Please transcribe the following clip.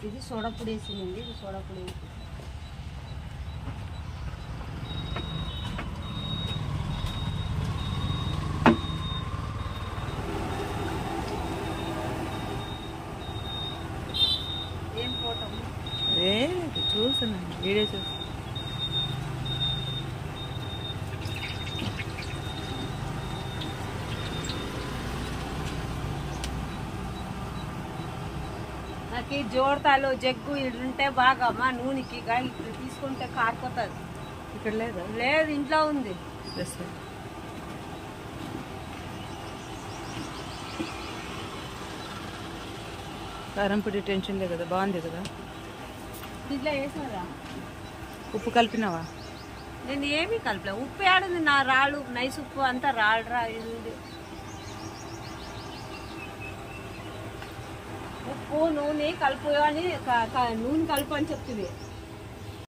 ఇది సోడాపొడి వేసింది ఇది సోడాపొడి వేసి ఏం ఫోటో ఏ చూస్తున్నాను వీడియో చూసి నాకు ఈ జోడతాలు జగ్గు ఇడుంటే బాగా మా నూనెకి గా ఇప్పుడు తీసుకుంటే కారిపోతుంది ఇక్కడ లేదా లేదు ఇంట్లో ఉంది డ్రెస్ కారం పొడి టెన్షన్ లేదు కదా బాగుంది కదా దీంట్లో వేసారా ఉప్పు కలిపినావా నేను ఏమీ కలపలే ఉప్పు ఆడింది నా రాళ్ళు నైస్ ఉప్పు అంతా రాళ్ళు రా ఇది ఉంది. ఉప్పు నూనె కలుపు అని క- క- నూనె కలుపు అని చెప్తుంది